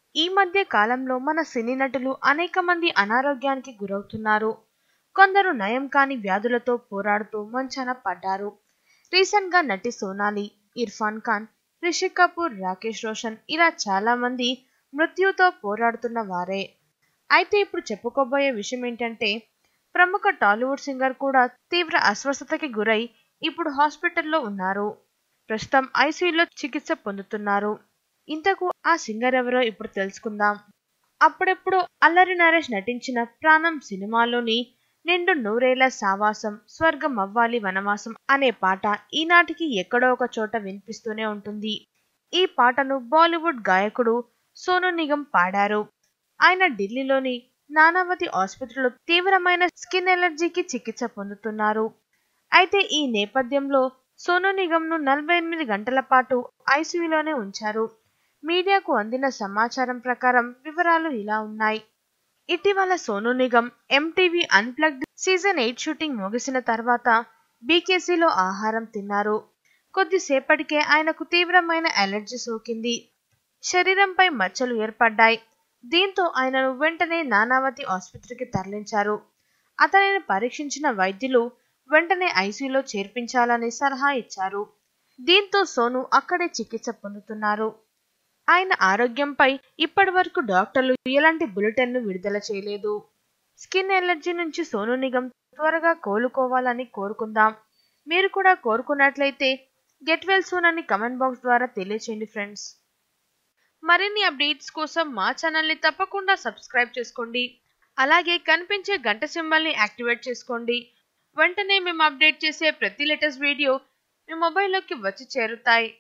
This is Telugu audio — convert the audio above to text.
ఈ మధ్య కాలంలో మన సినీ నటులు అనేక మంది అనారోగ్యానికి గురవుతున్నారు కొందరు నయం కాని వ్యాధులతో పోరాడుతూ మంచాన పడ్డారు రీసెంట్ గా నటి సోనాలి ఇర్ఫాన్ ఖాన్ రిషి కపూర్ రాకేష్ రోషన్ ఇలా చాలా మంది మృత్యుతో పోరాడుతున్న వారే అయితే ఇప్పుడు చెప్పుకోబోయే విషయం ఏంటంటే ప్రముఖ టాలీవుడ్ సింగర్ కూడా తీవ్ర అస్వస్థతకి గురై ఇప్పుడు హాస్పిటల్లో ఉన్నారు ప్రస్తుతం ఐసీయూలో చికిత్స పొందుతున్నారు ఇంతకు ఆ సింగర్ ఎవరో ఇప్పుడు తెలుసుకుందాం అప్పుడెప్పుడు అల్లరి నరేష్ నటించిన ప్రాణం సినిమాలోని నిండు నూరేళ్ల సావాసం స్వర్గం అవ్వాలి వనవాసం అనే పాట ఈనాటికి ఎక్కడో ఒక చోట వినిపిస్తూనే ఉంటుంది ఈ పాటను బాలీవుడ్ గాయకుడు సోను నిగం పాడారు ఆయన ఢిల్లీలోని నానావతి ఆసుపత్రిలో తీవ్రమైన స్కిన్ ఎలర్జీకి చికిత్స పొందుతున్నారు అయితే ఈ నేపథ్యంలో సోను నిగంను నలభై ఎనిమిది గంటల పాటు ఐసీయూలోనే ఉంచారు మీడియాకు అందిన సమాచారం ప్రకారం వివరాలు ఇలా ఉన్నాయి ఇటీవల Sonu Nigam MTV unplugged season eight shooting ముగిసిన తర్వాత బీకేసీలో ఆహారం తిన్నారు కొద్దిసేపటికే ఆయనకు తీవ్రమైన అలర్జీ సోకింది శరీరంపై మచ్చలు ఏర్పడ్డాయి దీంతో ఆయనను వెంటనే నానావతి ఆసుపత్రికి తరలించారు అతనిని పరీక్షించిన వైద్యులు వెంటనే ఐసీయూలో చేర్పించాలని సలహా ఇచ్చారు దీంతో సోను అక్కడే చికిత్స పొందుతున్నారు ఆయన ఆరోగ్యంపై ఇప్పటి వరకు డాక్టర్లు ఎలాంటి బులెటిన్ను విడుదల చేయలేదు స్కిన్ ఎలర్జీ నుంచి సోను నిగం త్వరగా కోలుకోవాలని కోరుకుందాం మీరు కూడా కోరుకున్నట్లయితే గెట్ వెల్ సూన్ అని కమెంట్ బాక్స్ ద్వారా తెలియచేయండి ఫ్రెండ్స్ మరిన్ని అప్డేట్స్ కోసం మా ఛానల్ని తప్పకుండా సబ్స్క్రైబ్ చేసుకోండి అలాగే కనిపించే గంట సింబల్ని యాక్టివేట్ చేసుకోండి వెంటనే మేము అప్డేట్ చేసే ప్రతి లేటెస్ట్ వీడియో మీ మొబైల్లోకి వచ్చి చేరుతాయి